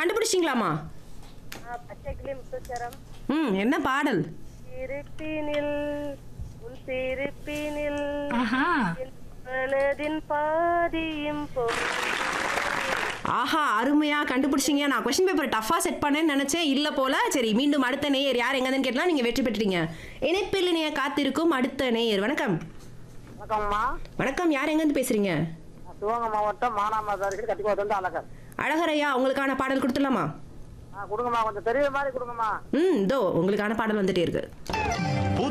கண்டுபிடிச்சிங்களாமா ஆ, பச்சைக்கிளி முத்துச்சரம் ம் என்ன பாடல் சிரிப்பினில் உன் சிரிப்பினில் ஆஹா என் மனதின் பாதியும் போ ஆஹா அருமையா கண்டுபிடிச்சிங்க நான் கொஸ்டின் பேப்பர் டஃபா செட் பண்ணேன்னு நினைச்சேன் இல்ல போல சரி மீண்டும் அடுத்த நேயர் யார் எங்கன்னு கேட்டலாம் நீங்க வெற்றி பெற்றீங்க இணைப்பில் இணைய காத்திருக்கும் அடுத்த நேயர் வணக்கம் வணக்கம்மா வணக்கம் யார் எங்கேருந்து பேசுறீங்க நான் சிவகங்கை மாவட்டம் மானாமதாரி கட்டிக்கோட்டு வந்து அழகர் அழகரையா உங்களுக்கான பாடல் கொடுத்துடலாமா ஆ கொடுங்கம்மா கொஞ்சம் பெரிய மாதிரி கொடுங்கம்மா ம் இதோ உங்களுக்கான பாடல் வந்துட்டே இருக்கு